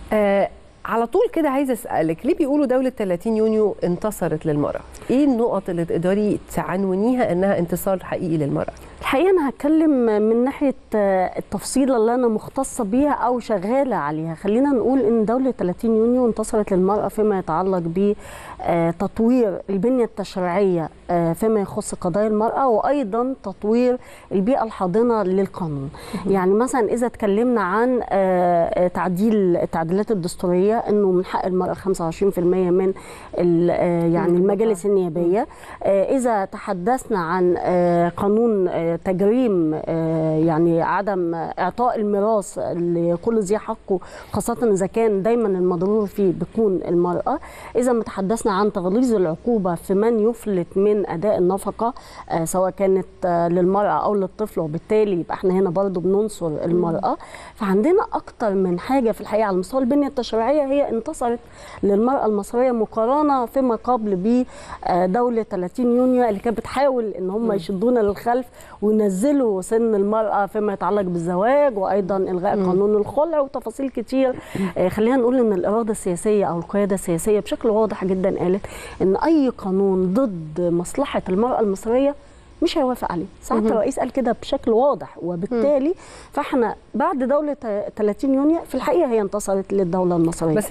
آه على طول كده عايزه اسالك ليه بيقولوا دوله 30 يونيو انتصرت للمراه؟ ايه النقط اللي تقدري تعنونيها انها انتصار حقيقي للمراه؟ الحقيقه انا هتكلم من ناحيه التفصيله اللي انا مختصه بيها او شغاله عليها خلينا نقول ان دوله 30 يونيو انتصرت للمراه فيما يتعلق بتطوير البنيه التشريعيه فيما يخص قضايا المراه وايضا تطوير البيئه الحاضنه للقانون يعني مثلا اذا اتكلمنا عن تعديل التعديلات الدستوريه انه من حق المراه 25% من يعني المجالس النيابيه اذا تحدثنا عن قانون تجريم يعني عدم اعطاء الميراث لكل ذي حقه خاصه اذا كان دايما المضرور فيه بتكون المراه اذا ما تحدثنا عن تغليظ العقوبه في من يفلت من اداء النفقه سواء كانت للمراه او للطفل وبالتالي يبقى احنا هنا برضو بننصر المراه فعندنا اكتر من حاجه في الحقيقه على مستوى البنيه التشريعيه هي انتصرت للمراه المصريه مقارنه فيما قبل بدوله 30 يونيو اللي كانت بتحاول ان هم يشدونا للخلف وينزلوا سن المرأة فيما يتعلق بالزواج وأيضا إلغاء م. قانون الخلع وتفاصيل كتير آه خلينا نقول إن الإرادة السياسية أو القيادة السياسية بشكل واضح جدا قالت إن أي قانون ضد مصلحة المرأة المصرية مش هيوافق عليه ساعات الرئيس قال كده بشكل واضح وبالتالي فاحنا بعد دولة 30 يونيو في الحقيقة هي انتصرت للدولة المصرية بس